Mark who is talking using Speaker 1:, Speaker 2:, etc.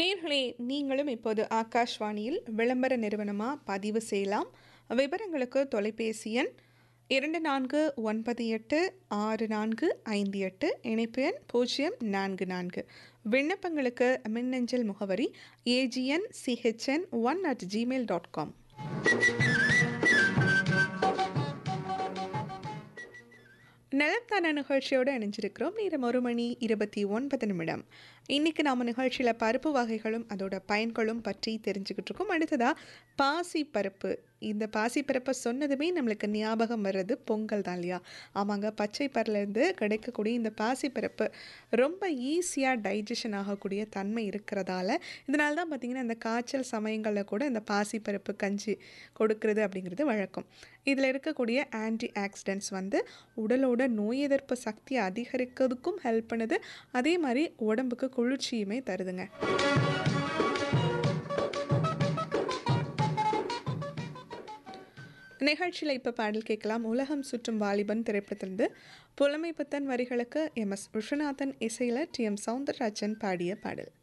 Speaker 1: நேர்களே நீங்களும் இப்போது ஆகாஷ்வாணியில் விளம்பர நிறுவனமாக பதிவு செய்யலாம் விவரங்களுக்கு தொலைபேசி எண் இரண்டு நான்கு ஒன்பது எட்டு ஆறு நான்கு ஐந்து எட்டு இணைப்பு எண் பூஜ்ஜியம் நான்கு நான்கு விண்ணப்பங்களுக்கு மின்னஞ்சல் முகவரி A G N C H N one at Gmail dot com நிலத்தான நிகழ்ச்சியோடு இணைஞ்சிருக்கிறோம் நேரம் ஒரு மணி இருபத்தி ஒன்பது நிமிடம் இன்னைக்கு நாம நிகழ்ச்சியில் பருப்பு வகைகளும் அதோட பயன்களும் பற்றி தெரிஞ்சுக்கிட்டு இருக்கோம் அடுத்ததாக பாசி பருப்பு இந்த பாசி பருப்பை சொன்னதுமே நம்மளுக்கு ஞாபகம் வர்றது பொங்கல் தான் இல்லையா ஆமாங்க பச்சை பருலேருந்து கிடைக்கக்கூடிய இந்த பாசி பருப்பு ரொம்ப ஈஸியாக டைஜஷன் ஆகக்கூடிய தன்மை இருக்கிறதால இதனால தான் பார்த்திங்கன்னா இந்த காய்ச்சல் சமயங்களில் கூட இந்த பாசி பருப்பு கஞ்சி கொடுக்கறது அப்படிங்கிறது வழக்கம் இதில் இருக்கக்கூடிய ஆன்டி ஆக்சிடென்ட்ஸ் வந்து உடலோட நோய் எதிர்ப்பு சக்தியை அதிகரிக்கிறதுக்கும் ஹெல்ப் பண்ணுது அதே மாதிரி உடம்புக்கு குளிர்ச்சியுமே தருதுங்க நிகழ்ச்சியில் இப்போ பாடல் கேட்கலாம் உலகம் சுற்றும் வாலிபன் திரைப்படத்திலிருந்து புலமை புத்தன் வரிகளுக்கு எம் எஸ் விஸ்வநாதன் இசையில் டி எம் சவுந்தரராஜன் பாடிய பாடல்